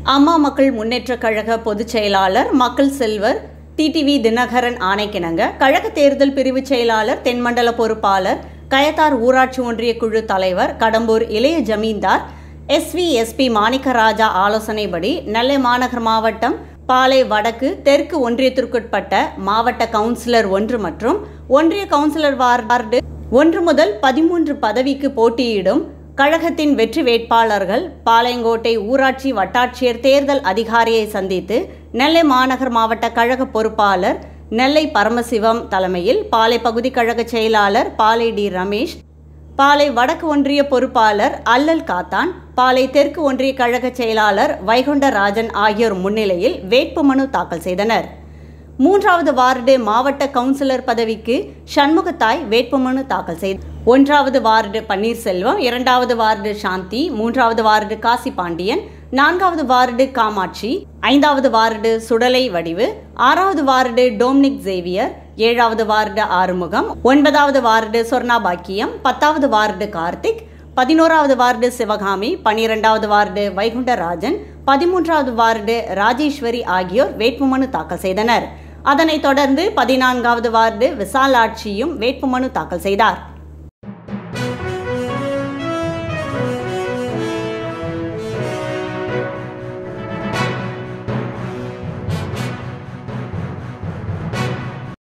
அம்மா மக்கள் முன்னேற்றக் கழக பொதுச் செயலாளர் மக்கள் செல்வர் டிடிவி தினகரன் ஆணைக்கிணங்க கழக தேர்தல் பிரிவு செயலாளர் தென்மண்டல பொறுப்பாளர் கயத்தார் ஊராட்சி ஒன்றிய குழு தலைவர் கடம்பூர் இளைய ஜமீன்தார் எஸ்வி எஸ்பி மாணிக்கராஜா ஆலோசனைப்படி நெல்லை மாநகர் மாவட்டம் பாலை வடக்கு தெற்கு ஒன்றியத்திற்குட்பட்ட மாவட்ட கவுன்சிலர் ஒன்று மற்றும் ஒன்றிய கவுன்சிலர் வார்டு ஒன்று முதல் பதிமூன்று பதவிக்கு போட்டியிடும் கழகத்தின் வெற்றி வேட்பாளர்கள் பாளையங்கோட்டை ஊராட்சி வட்டாட்சியர் தேர்தல் அதிகாரியை சந்தித்து நெல்லை மாநகர் மாவட்ட கழக பொறுப்பாளர் நெல்லை பரமசிவம் தலைமையில் பாலை பகுதி கழக செயலாளர் பாலை டி ரமேஷ் பாலை வடக்கு ஒன்றிய பொறுப்பாளர் அல்லல் காத்தான் பாலை தெற்கு ஒன்றிய கழக செயலாளர் வைகுண்டராஜன் ஆகியோர் முன்னிலையில் வேட்புமனு தாக்கல் செய்தனர் மூன்றாவது வார்டு மாவட்ட கவுன்சிலர் பதவிக்கு சண்முகத்தாய் வேட்புமனு தாக்கல் செய்தார் ஒன்றாவது வார்டு பன்னீர்செல்வம் இரண்டாவது வார்டு சாந்தி மூன்றாவது வார்டு காசி பாண்டியன் நான்காவது வார்டு காமாட்சி ஐந்தாவது வார்டு சுடலை வடிவு ஆறாவது வார்டு டோம்னிக் ஜேவியர் ஏழாவது வார்டு ஆறுமுகம் ஒன்பதாவது வார்டு சொர்ணா பாக்கியம் பத்தாவது வார்டு கார்த்திக் பதினோராவது வார்டு சிவகாமி பன்னிரெண்டாவது வார்டு வைகுண்டராஜன் பதிமூன்றாவது வார்டு ராஜேஸ்வரி ஆகியோர் வேட்புமனு தாக்கல் செய்தனர் அதனைத் தொடர்ந்து பதினான்காவது வார்டு விசாலாட்சியும் வேட்புமனு தாக்கல் செய்தார்